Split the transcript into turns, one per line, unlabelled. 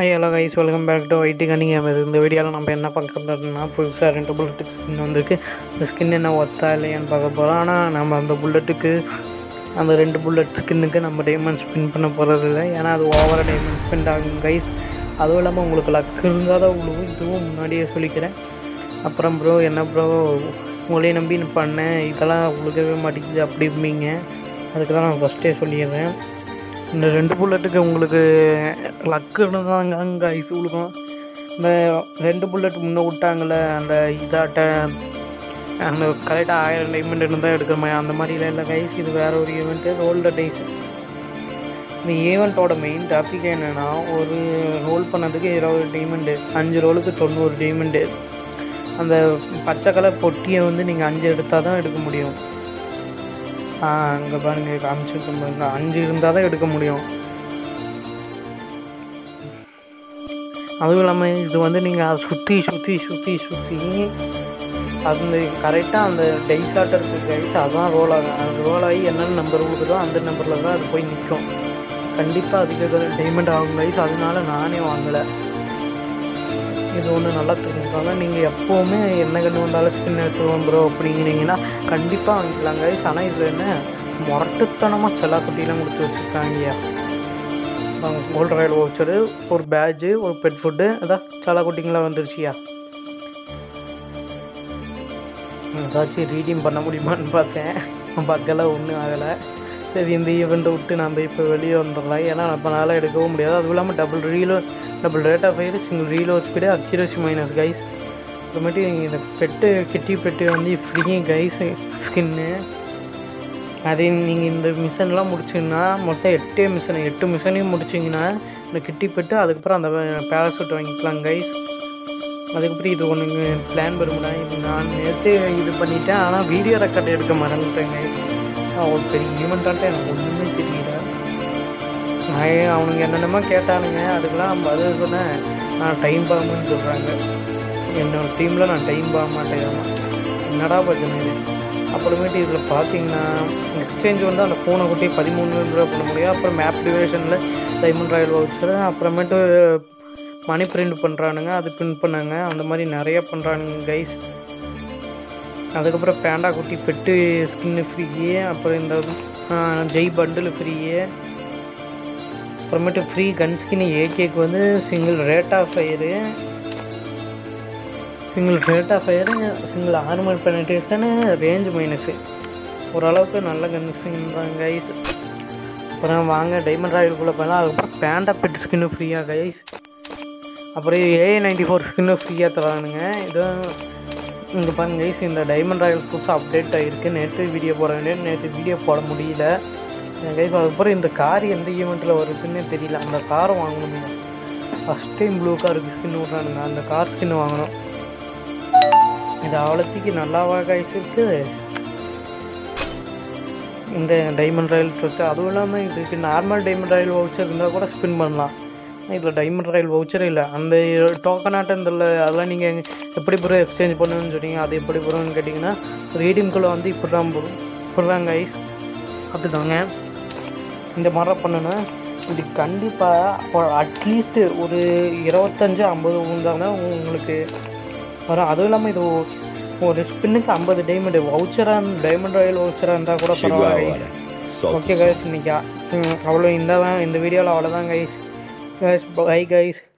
hi hello guys welcome back to IT cunning இந்த வீடியோவில் நம்ம என்ன பார்க்குறோம்னா புதுசாக ரெண்டு புல்லட்டுக்கு ஸ்கின் வந்திருக்கு இந்த ஸ்கின் என்ன ஒத்தா இல்லையான்னு பார்க்க போகிறோம் ஆனால் நம்ம அந்த புல்லட்டுக்கு அந்த ரெண்டு புல்லட் ஸ்கின்னுக்கு நம்ம டைமண்ட் ஸ்பின் பண்ண போகிறது இல்லை ஏன்னா அது ஓவராக டைமண்ட் ஸ்பெண்ட் ஆகும் கைஸ் அதுவும் இல்லாமல் உங்களுக்கு லக் இருந்தால் தான் உங்களுக்கு இதுவும் முன்னாடியே சொல்லிக்கிறேன் அப்புறம் ப்ரோ என்ன ப்ரோ உங்களையே நம்பி நான் பண்ணேன் இதெல்லாம் உங்களுக்கவே மாட்டேங்குது அப்படி இருப்பீங்க அதுக்கு தான் நான் ஃபஸ்ட்டே சொல்லிடுறேன் இந்த ரெண்டு புல்லட்டுக்கு உங்களுக்கு லக்கு இருந்தாங்க அங்கே ஐஸ் விழுகும் இந்த ரெண்டு புல்லட் முன்னே விட்டாங்கள்ல அந்த இதாட்ட அந்த கரெக்டாக ஆயிரம் டைமண்ட் இருந்தால் எடுக்கிற மாதிரி அந்த மாதிரிலாம் இல்லை கைஸ் இது வேற ஒரு ஈவெண்ட்டு ரோல்டர் டைஸ் இந்த ஈவெண்ட்டோட மெயின் டாபிக் என்னென்னா ஒரு ரோல் பண்ணதுக்கு இருபது டைமண்டு அஞ்சு ரோலுக்கு தொண்ணூறு டைமண்டு அந்த பச்சை கலர் பொட்டியை வந்து நீங்கள் அஞ்சு எடுத்தால் தான் எடுக்க முடியும் ஆ அங்கே பாருங்க காமிச்சிருக்கோம் பாருங்க அஞ்சு இருந்தால் தான் எடுக்க முடியும் அதுவும் இல்லாமல் இது வந்து நீங்கள் சுற்றி சுற்றி சுற்றி சுற்றி அந்த கரெக்டாக அந்த டைஸ் ஆட்டம் இருக்குது டைஸ் அதான் ரோல் ஆகும் அது ரோல் ஆகி என்னென்ன நம்பர் கொடுக்குதோ அந்த நம்பரில் தான் அது போய் நிற்கும் கண்டிப்பாக அதுக்கு டைமண்ட் ஆகும் கைஸ் அதனால நானே வாங்கலை இது ஒன்று நல்லா தெரிஞ்சுக்கோங்க நீங்கள் எப்போவுமே என்ன கண்டு வந்தாலும் ஸ்கின் எடுத்துருவோம் ப்ரோ அப்படிங்கிறீங்கன்னா கண்டிப்பாக வாங்கிக்கலாம் கைஸ் ஆனால் இதில் என்ன முரட்டுத்தனமாக செல்லா குட்டிலாம் கொடுத்து வச்சுருக்காங்க கோல்டு ராயல் வவுச்சரு ஒரு பேட்ஜு ஒரு பெட் ஃபுட்டு அதான் செல்லா குட்டிங்களாம் வந்துருச்சியா ஏதாச்சும் ரீடிங் பண்ண முடியுமான்னு பார்த்தேன் பக்கெல்லாம் ஒன்றும் ஆகலை சரி இந்த ஈவெண்ட்டை விட்டு நம்ம இப்போ வெளியே வந்துடலாம் ஏன்னா நம்மளால எடுக்கவும் முடியாது அதுவும் இல்லாமல் double reload double rate of fire single reload speed accuracy minus guys அப்புறமேட்டு இந்த பெட்டு கிட்டி பெட்டு வந்து ஃப்ரீ கைஸ் ஸ்கின்னு அதே நீங்கள் இந்த மிஷன்லாம் முடிச்சிங்கன்னா மொத்தம் எட்டே மிஷன் எட்டு மிஷனையும் முடிச்சிங்கன்னா இந்த கிட்டி பெட்டு அதுக்கப்புறம் அந்த பேராசூட் வாங்கிக்கலாம் கைஸ் அதுக்கப்புறம் இது ஒன்று பிளான் வரும்னா இது நான் நேற்று இது பண்ணிட்டேன் ஆனால் வீடியோ ரெக்கார்ட் எடுக்க மறந்துட்டேங்க ஒரு பெரிய ஈவெண்ட்டான்ட்டு எனக்கு ஒன்றுமே தெரியல நான் அவனுங்க என்னென்னமோ கேட்டானுங்க அதுக்கெல்லாம் பதில் சொன்னேன் நான் டைம் பாம்புன்னு சொல்கிறாங்க என்னோட டீமில் நான் டைம் பாக மாட்டேன் என்னடா பிரச்சனை இது அப்புறமேட்டு இதில் பார்த்தீங்கன்னா எக்ஸ்சேஞ்ச் வந்து அந்த பூனை குட்டி பதிமூணு ரூபா பண்ண முடியும் அப்புறம் மேப் டிவிஷனில் டைமண்ட் ராயல் வவுச்சர் அப்புறமேட்டு மணி பிரிண்ட் பண்ணுறானுங்க அது பிரிண்ட் பண்ணாங்க அந்த மாதிரி நிறைய பண்ணுறானுங்க கைஸ் அதுக்கப்புறம் பேண்டா குட்டி பெட்டு ஸ்கின்னு ஃப்ரீயே அப்புறம் இந்த ஜெய் பண்டில் ஃப்ரீயே அப்புறமேட்டு ஃப்ரீ கன் ஸ்கின் ஏகேக்கு வந்து single rate of fire single rate of fire single armour penetration range minus ஓரளவுக்கு நல்ல கன் ஸ்கின் தான் கைஸ் அப்புறம் வாங்க டைமண்ட் ராயலுக்குள்ளே போகலாம் அதுக்கப்புறம் பேண்டா பெட் ஸ்கின்னு ஃப்ரீயாக கைஸ் அப்புறம் ஏ நைன்டி ஃபோர் ஸ்கின்னு ஃப்ரீயாக தரானுங்க இது இங்கே பாருங்க கைஸ் இந்த டைமண்ட் ராயல் புதுசாக அப்டேட் ஆகிருக்கு நேற்று வீடியோ போட வேண்டிய நேற்று வீடியோ போட முடியல கைஸ் அதுக்கப்புறம் இந்த கார் எந்த ஈவெண்ட்டில் வருதுன்னே தெரியல அந்த காரை வாங்கணும் ஃபஸ்ட் டைம் ப்ளூ காருக்கு ஸ்கின் விட்றானுங்க அந்த கார் ஸ்கின் வாங்கணும் இது அவ்வளோத்துக்கு நல்லாவா கைஸ் இருக்குது இந்த டைமண்ட் ராயல் ட்ரெஸ் அதுவும் இல்லாமல் இதுக்கு நார்மல் டைமண்ட் ராயல் வவுச்சர் இருந்தால் கூட ஸ்பின் பண்ணலாம் இதில் டைமண்ட் ராயல் வவுச்சரே இல்லை அந்த டோக்கன் ஆட்டம் இந்த அதெல்லாம் நீங்கள் எப்படி ப்ரோ எக்ஸ்சேஞ்ச் பண்ணுன்னு சொன்னீங்க அது எப்படி ப்ரோன்னு கேட்டிங்கன்னா ரீடிம்குள்ளே வந்து இப்படி தான் ப்ரோ இப்படி தான் கைஸ் பார்த்துக்கோங்க இந்த மாதிரி பண்ணணும் இது கண்டிப்பாக அட்லீஸ்ட்டு ஒரு இருபத்தஞ்சு ஐம்பது இருந்தால் தான் உங்களுக்கு வரும் அதுவும் இல்லாமல் இது ஒரு ஸ்பின்னுக்கு ஐம்பது டைமண்ட் வவுச்சராக டைமண்ட் ராயல் வவுச்சராக இருந்தால் கூட பரவாயில்ல ஓகே கைஸ் இன்னைக்கு அவ்வளோ இந்த இந்த வீடியோவில் அவ்வளோதான் கைஸ் guys bye guys